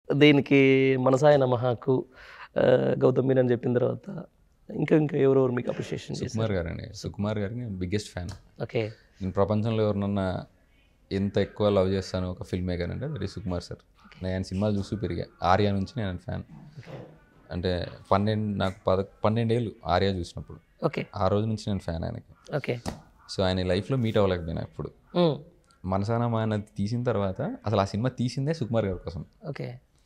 దీనికి మనసాయ నమహాకు ఆ, గౌతమ్ మీనన్ అని చెప్పిన తర్వాత ఇంకా ఇంకా ఎవరెవరు మీకు అప్రిషియేషన్ చేశారు సుకుమార్ గారు అండి సుకుమార్ గారికి బిగ్గెస్ట్ ఫ్యాన్ ఓకే నేను ప్రపంచంలో ఎవరినన్నా ఎంత ఎక్కువ లవ్ చేస్తాను ఒక ఫిల్మ్ మేకర్ అంటే వెరీ సుకుమార్ సార్ నేను ఆయన సినిమాలు చూస్తూ పెరిగా ఆర్యా నుంచి నేను ఫ్యాన్ అంటే పన్నెండు నాకు పద పన్నెండేళ్ళు ఆర్యా చూసినప్పుడు ఓకే ఆ రోజు నుంచి నేను ఫ్యాన్ ఆయనకి ఓకే సో ఆయన లైఫ్లో మీట్ అవ్వలేకపోయినా ఇప్పుడు మనసాన ఆయన తీసిన తర్వాత అసలు ఆ సినిమా తీసిందే సుకుమార్ గారి కోసం ఓకే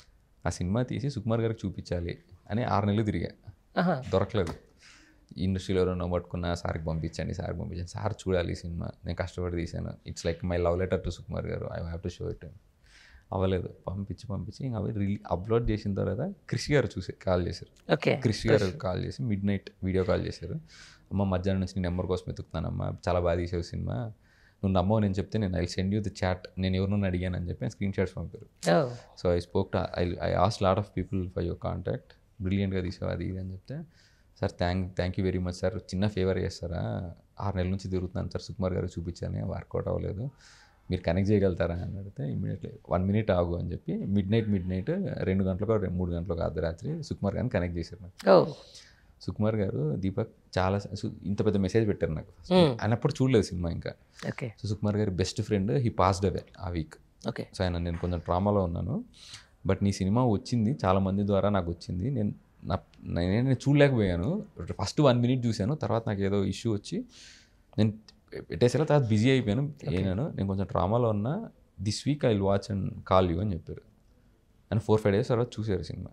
ఆ సినిమా తీసి సుకుమార్ గారికి చూపించాలి అని ఆరు నెలలు తిరిగా ఆహా దొరకలేదు ఇండస్ట్రీలో ఎవరైనా పట్టుకున్న సార్కి పంపించండి సార్కి పంపించండి సార్ చూడాలి ఈ సినిమా నేను కష్టపడి తీశాను it's like my love letter to Sukumar గారు I have to show it అవ్వలేదు పంపించి పంపించి ఇంకా అవి రిలీ అప్లోడ్ చేసిన తర్వాత క్రిష్ గారు చూసి కాల్ చేశారు ఓకే క్రిష్ గారు కాల్ చేసి మిడ్ నైట్ వీడియో కాల్ చేశారు అమ్మ మధ్యాహ్నం నుంచి నీ నెంబర్ కోసం వెతుకుతానమ్మా చాలా బాగా తీసావు సినిమా నువ్వు నమ్మవు నేను చెప్తే నేను I send you the chat నేను ఎవరినన్నా అడిగాను అని చెప్పి స్క్రీన్ షాట్స్ పంపారు so I spoke to I I as lot of people for your contact బ్రిలియంట్గా తీసావు అది ఇది అని చెప్తే sir thank thank you very much sir చిన్న ఫేవర్ చేస్తారా ఆరు నెలల నుంచి తిరుగుతున్నాను సార్ సుకుమార్ గారు చూపించాను వర్కౌట్ అవ్వలేదు మీరు కనెక్ట్ చేయగలుగుతారా అని అడిగితే ఇమీడియట్లీ వన్ మినిట్ ఆగు అని చెప్పి మిడ్ నైట్ మిడ్ నైట్ రెండు గంటలకు రెండు మూడు గంటలకు అర్ధరాత్రి సుకుమార్ గారిని కనెక్ట్ చేశారు నాకు ఓ సుకుమార్ గారు దీపక్ చాలా సు- ఇంత పెద్ద మెసేజ్ పెట్టారు నాకు ఆయన అప్పుడు చూడలేదు సినిమా ఇంకా ఓకే సో సుకుమార్ గారి best friend he passed away a week okay so ఆయన నేను కొంచెం ట్రామాలో ఉన్నాను బట్ నీ సినిమా వచ్చింది చాలా మంది ద్వారా నాకు వచ్చింది నేను నా నేను నేను చూడలేకపోయాను ఫస్ట్ వన్ మినిట్ చూశాను తర్వాత నాకు ఏదో ఇష్యూ వచ్చి నేను పెట్టేసాను తర్వాత బిజీ అయిపోయాను అయినాను నేను కొంచెం ట్రామాలో ఉన్నా this week I will watch and call you అని చెప్పారు అండ్ ఫోర్ ఫైవ్ డేస్ తర్వాత చూశారు సినిమా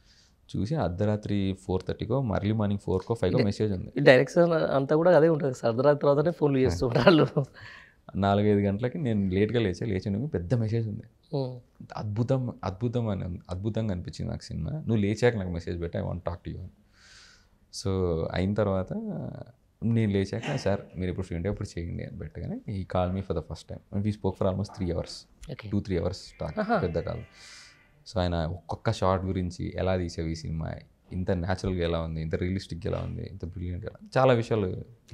చూసి అర్ధరాత్రి ఫోర్ థర్టీకో మర్లీ మార్నింగ్ ఫోర్కో ఫైవ్కో మెసేజ్ ఉంది ఈ డైరెక్షన్ అంతా కూడా అదే ఉంటుంది సార్ అర్ధరాత్రి తర్వాతనే ఫోన్లు చేస్తూ ఉంటారు నాలుగైదు గంటలకి నేను లేట్గా లేచా లేచాను పెద్ద మెసేజ్ ఉంది ఉమ్. అద్భుతం అద్భుతం అని అద్భుతంగా అనిపించింది నాకు సినిమా నువ్వు లేచాక నాకు మెసేజ్ పెట్టా I want talk to you so అయిన తర్వాత నేను లేచాక సార్ మీరు ఇప్పుడు ఫ్రీ ఉంటే అప్పుడు చేయండి అని పెట్టగానే ఈ call me for the first time we spoke for almost three hours okay two three hours talk పెద్ద కాల్ సో ఆయన ఒక్కొక్క షార్ట్ గురించి ఎలా తీసావు ఈ సినిమా ఇంత న్యాచురల్గా ఎలా ఉంది ఇంత రియలిస్టిక్గా ఎలా ఉంది ఇంత బ్రిలియంట్గా ఎలా చాలా విషయాలు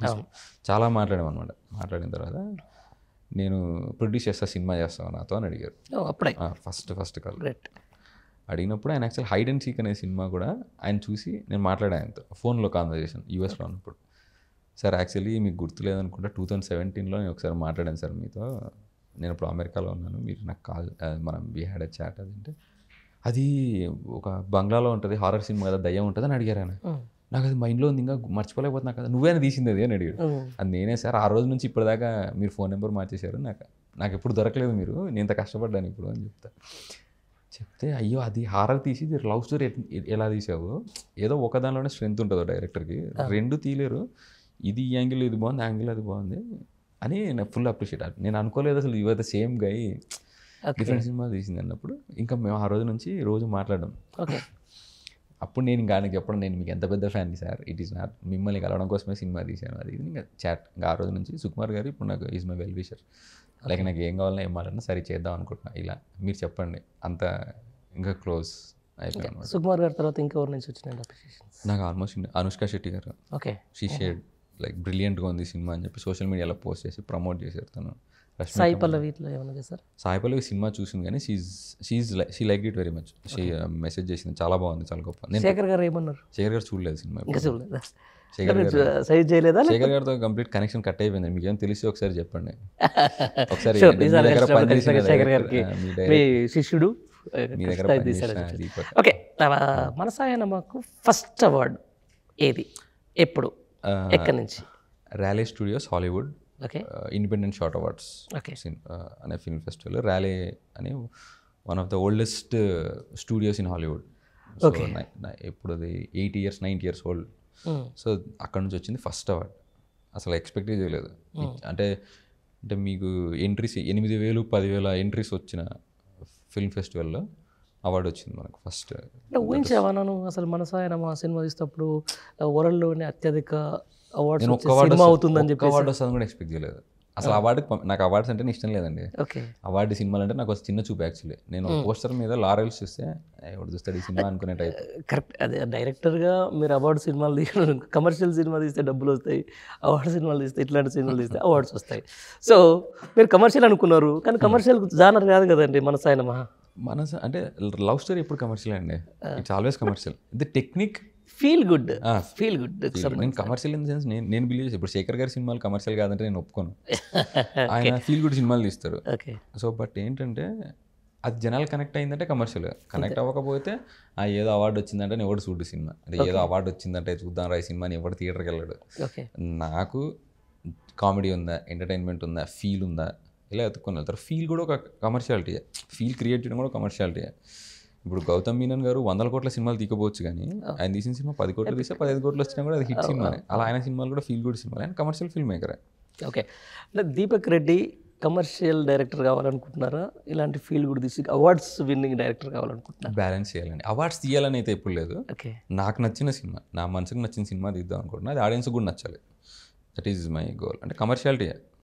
చాలా మాట్లాడాం అనమాట మాట్లాడిన తర్వాత నేను ప్రొడ్యూస్ చేస్తా సినిమా చేస్తాను నాతో అని అడిగారు ఓ, అప్పుడే ఫస్ట్ ఫస్ట్ కాల్ గ్రేట్ అడిగినప్పుడు ఆయన యాక్చువల్ హైడ్ అండ్ సీక్ అనే సినిమా కూడా ఆయన చూసి నేను మాట్లాడాను ఆయనతో ఫోన్లో కాన్వర్జేషన్ యూఎస్లో ఉన్నప్పుడు సార్ యాక్చువల్లీ మీకు గుర్తులేదనుకుంటా టూ థౌజండ్ సెవెంటీన్లో నేను ఒకసారి మాట్లాడాను సార్ మీతో నేను ఇప్పుడు అమెరికాలో ఉన్నాను మీరు నాకు కాల్ ఆ, మనం వీ హ్యాడ్ అ చాట్ అదంటే అది ఒక బంగ్లాలో ఉంటుంది హారర్ సినిమా కదా దయ్యం ఉంటుంది అని అడిగారు ఆయన నాకు అది మైండ్లో ఉంది ఇంకా మర్చిపోలేకపోతున్నా కదా నువ్వేనా తీసింది అది అని అడిగాడు అది నేనే సార్ ఆ రోజు నుంచి ఇప్పటిదాకా మీరు ఫోన్ నెంబర్ మార్చేశారు నాకు నాకు ఎప్పుడు దొరకలేదు మీరు నేను ఇంత కష్టపడ్డాను ఇప్పుడు అని చెప్తా చెప్తే అయ్యో అది హారర్ తీసి ఇది లవ్ స్టోరీ ఎలా తీసావు ఏదో ఒక దానిలోనే స్ట్రెంత్ ఉంటుంది డైరెక్టర్కి రెండు తీలేరు ఇది ఈ యాంగిల్ ఇది బాగుంది యాంగిల్ అది బాగుంది అని నాకు ఫుల్ అప్రిషియేట్ నేను అనుకోలేదు అసలు your the same guy different సినిమాలు తీసింది అన్నప్పుడు ఇంకా మేము ఆ రోజు నుంచి రోజు మాట్లాడడం ఓకే అప్పుడు నేను ఇంకా ఆయనకి చెప్పడం నేను మీకు ఎంత పెద్ద fan sir it is not మిమ్మల్ని కలవడం కోసమే సినిమా తీశాను అది ఇది ఇంకా చాట్ ఇంకా ఆ రోజు నుంచి సుకుమార్ గారు ఇప్పుడు నాకు is my well wisher like నాకు ఏం కావాలన్నా ఏం మాట్లాడినా సరే చేద్దాం అనుకుంటున్నా ఇలా మీరు చెప్పండి అంత ఇంకా క్లోజ్ అయిపోయాను అనమాట సుకుమార్ గారి తర్వాత ఇంకెవరి నుంచి వచ్చినాయి అప్రిషియేషన్స్ నాకు ఆల్మోస్ట్ అనుష్క శెట్టి గారు ఓకే షీ షేడ్ లైక్ బ్రిలియంట్గా ఉంది సినిమా అని చెప్పి సోషల్ మీడియాలో పోస్ట్ చేసి ప్రమోట్ చేశారు తను రష్మి సాయి పల్లవి ఇట్లా ఏమన్నా చేశారు సాయి పల్లవి సినిమా చూసింది కానీ she's she's she like it very much she message చేసింది చాలా బాగుంది చాలా గొప్ప నేను శేఖర్ గారు ఏమన్నారు శేఖర్ గారు చూడలేదు సినిమా ఇంకా చూడలేదా శేఖర్ గారు సైజ్ చేయలేదా శేఖర్ గారితో కంప్లీట్ కనెక్షన్ కట్ అయిపోయింది మీకు ఏం తెలిసి ఒకసారి చెప్పండి ఒకసారి Sure, మీ ఈసారి దగ్గర ఖచ్చితంగా పనిచేసిన ఖచ్చితంగా శేఖర్ director, గారికి ఆ, మీ మీ direct- శిష్యుడు మీ దగ్గర ఖచ్చితంగా పనిచేసిన తీశారని దీపక్ ఓకే మనసాయన మాకు ఫస్ట్ అవార్డు ఏది ఎప్పుడు ఆ, ఎక్కడి నుంచి Raleigh studios Hollywood okay independent short awards okay అనే ఫిల్మ్ ఫెస్టివల్ ర్యాలీ అని one of the oldest studios in Hollywood so ఇప్పుడు అది eight years ninety years old so అక్కడ నుంచి వచ్చింది ఫస్ట్ అవార్డ్ అసలు ఎక్స్పెక్ట్ చేయలేదు అంటే అంటే మీకు ఎంట్రీస్ ఎనిమిది వేలు పదివేల ఎంట్రీస్ వచ్చిన ఫిల్మ్ ఫెస్టివల్లో అవార్డు వచ్చింది మనకు ఫస్ట్ అంటే ఊహించావా నన్ను అసలు మనసాయన మా సినిమా తీసేటప్పుడు వరల్డ్లోనే అత్యధిక అవార్డ్స్ నేను వచ్చే ఒక్క అవార్డు సినిమా అవుతుందని ఒక్క చెప్పి అవార్డు వస్తుందని కూడా ఎక్స్పెక్ట్ చేయలేదు అసలు అవార్డు నాకు అవార్డ్స్ అంటే ఇష్టం లేదండి ఓకే అవార్డు సినిమాలు అంటే నాకు ఒక చిన్న చూపు యాక్చువల్లీ నేను పోస్టర్ మీద లారెల్స్ చూస్తే ఎవడు చూస్తాడు ఈ సినిమా అనుకునే టైప్ కరెక్ట్ అదే డైరెక్టర్గా మీరు అవార్డు సినిమాలు తీయడం కమర్షియల్ సినిమా తీస్తే డబ్బులు వస్తాయి అవార్డు సినిమాలు తీస్తే ఇట్లాంటి సినిమాలు తీస్తే అవార్డ్స్ వస్తాయి సో మీరు కమర్షియల్ అనుకున్నారు కానీ కమర్షియల్ జానర్ కాదు కదండి మన సాయన మహా మనసు అంటే లవ్ స్టోరీ ఎప్పుడు కమర్షియల్ అండి it's always commercial the technique feel good Ah, feel good నేను కమర్షియల్ ఇన్ ద సెన్స్ నేను నేను బిలీవ్ ఇప్పుడు శేఖర్ గారి సినిమాలు కమర్షియల్ కాదంటే నేను ఒప్పుకోను ఆయన ఫీల్ గుడ్ సినిమాలు తీస్తారు ఓకే సో బట్ ఏంటంటే అది జనాలు కనెక్ట్ అయిందంటే కమర్షియల్ కనెక్ట్ అవ్వకపోతే ఆ ఏదో అవార్డు వచ్చిందంటే నేను ఎవడు చూడు సినిమా అంటే ఏదో అవార్డు వచ్చిందంటే చూద్దాం రా ఈ సినిమాని ఎవడు థియేటర్కి వెళ్ళాడు ఓకే నాకు కామెడీ ఉందా ఎంటర్టైన్మెంట్ ఉందా ఫీల్ ఉందా ఇలా ఎత్తుకొని వెళ్తారు ఫీల్ కూడా ఒక కమర్షియాలిటీ ఫీల్ క్రియేట్ చేయడం కూడా కమర్షియాలిటీ ఇప్పుడు గౌతమ్ మీనన్ గారు వందల కోట్ల సినిమాలు తీసుకోవచ్చు కానీ ఆయన తీసిన సినిమా పది కోట్లు తీస్తే పదిహేను కోట్లు వచ్చినా కూడా అది హిట్ సినిమానే అలా ఆయన సినిమాలు కూడా ఫీల్ గుడ్ సినిమా ఆయన కమర్షియల్ ఫిల్మ్ మేకరే ఓకే అంటే దీపక్ రెడ్డి కమర్షియల్ డైరెక్టర్ కావాలనుకుంటున్నారా ఇలాంటి ఫీల్ గుడ్ తీసి అవార్డ్స్ విన్నింగ్ డైరెక్టర్ కావాలనుకుంటున్నారా బ్యాలెన్స్ చేయాలండి అవార్డ్స్ తీయాలని అయితే ఎప్పుడు లేదు ఓకే నాకు నచ్చిన సినిమా నా మనసుకు నచ్చిన సినిమా తీద్దాం అనుకుంటున్నా అది ఆడియన్స్ కూడా నచ్చాలి దట్ ఈజ్ మై గోల్ అంటే కమర్షియాలిటీ